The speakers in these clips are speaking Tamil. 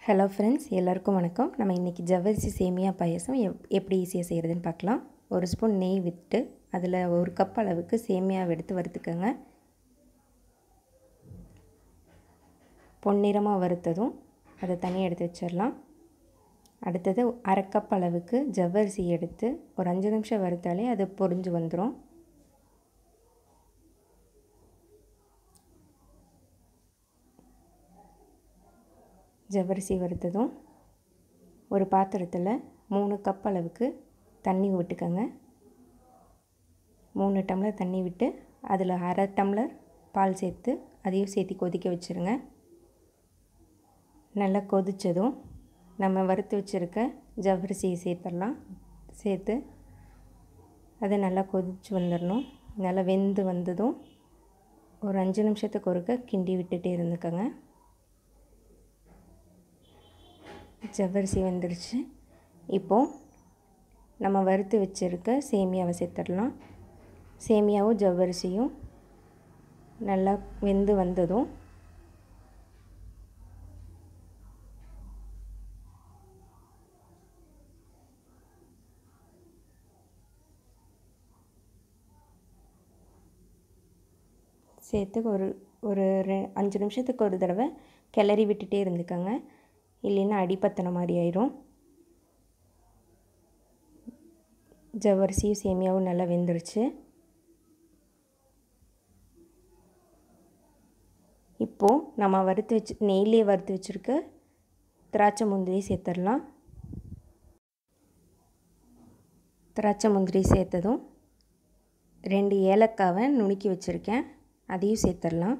ஹலோ ஃப்ரெண்ட்ஸ் எல்லாருக்கும் வணக்கம் நம்ம இன்றைக்கி ஜவ்வரிசி சேமியா பாயசம் எப் எப்படி ஈஸியாக செய்கிறதுன்னு பார்க்கலாம் ஒரு ஸ்பூன் நெய் விட்டு அதில் ஒரு கப் அளவுக்கு சேமியாவை எடுத்து வறுத்துக்கோங்க பொன்னிறமாக வறுத்ததும் அதை தனியாக எடுத்து வச்சிடலாம் அடுத்தது அரை கப் அளவுக்கு ஜவ்வரிசி எடுத்து ஒரு அஞ்சு நிமிஷம் வறுத்தாலே அது பொரிஞ்சு வந்துடும் ஜவ்வரிசி வறுத்ததும் ஒரு பாத்திரத்தில் மூணு கப் அளவுக்கு தண்ணி விட்டுக்கோங்க மூணு டம்ளர் தண்ணி விட்டு அதில் அரை டம்ளர் பால் சேர்த்து அதையும் சேர்த்து கொதிக்க வச்சுருங்க நல்லா கொதித்ததும் நம்ம வறுத்து வச்சுருக்க ஜவ்வரிசியை சேர்த்துடலாம் சேர்த்து அதை நல்லா கொதித்து வந்துடணும் நல்லா வெந்து வந்ததும் ஒரு அஞ்சு நிமிஷத்துக்கு ஒருக்க கிண்டி விட்டுட்டே இருந்துக்கோங்க ஜவ்வரிசி வந்துருச்சு இப்போது நம்ம வறுத்து வச்சுருக்க சேமியாவை சேர்த்துடலாம் சேமியாவும் ஜவ்வரிசியும் நல்லா வெந்து வந்ததும் சேர்த்து ஒரு ஒரு ரெ அஞ்சு நிமிஷத்துக்கு ஒரு தடவை கிளறி விட்டுட்டே இருந்துக்கோங்க இல்லைன்னா அடிப்பத்தின மாதிரி ஆயிரும் ஜவ்வரிசியும் சேமியாவும் நல்லா வெந்துருச்சு இப்போது நம்ம வறுத்து வச்சு நெய்லேயே வறுத்து வச்சுருக்க திராட்சை முந்திரி சேர்த்துடலாம் திராட்சை முந்திரி சேர்த்ததும் ரெண்டு ஏலக்காவை நுணுக்கி வச்சுருக்கேன் அதையும் சேர்த்துடலாம்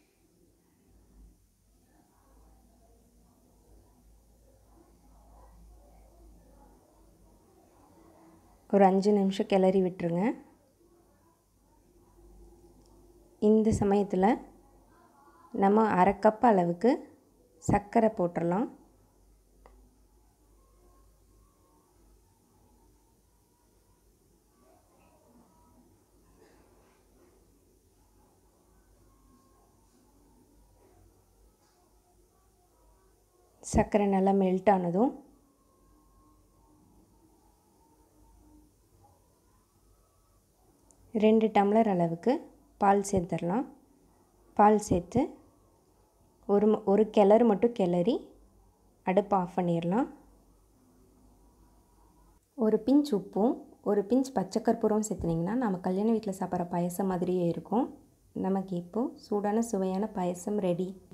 ஒரு அஞ்சு நிமிஷம் கிளறி விட்டுருங்க இந்த சமயத்தில் நம்ம அரை கப் அளவுக்கு சர்க்கரை போட்டுடலாம் சர்க்கரை நல்லா மெல்ட் ஆனதும் ரெண்டு டம்ளர் அளவுக்கு பால் சேர்த்துடலாம் பால் சேர்த்து ஒரு ஒரு கிளறு மட்டும் கிளறி அடுப்பு ஆஃப் பண்ணிடலாம் ஒரு பிஞ்ச் உப்பும் ஒரு பிஞ்ச் பச்சை கற்பூரம் சேர்த்துனிங்கன்னா நம்ம கல்யாண வீட்டில் சாப்பிட்ற பாயசம் மாதிரியே இருக்கும் நமக்கு இப்போது சூடான சுவையான பாயசம் ரெடி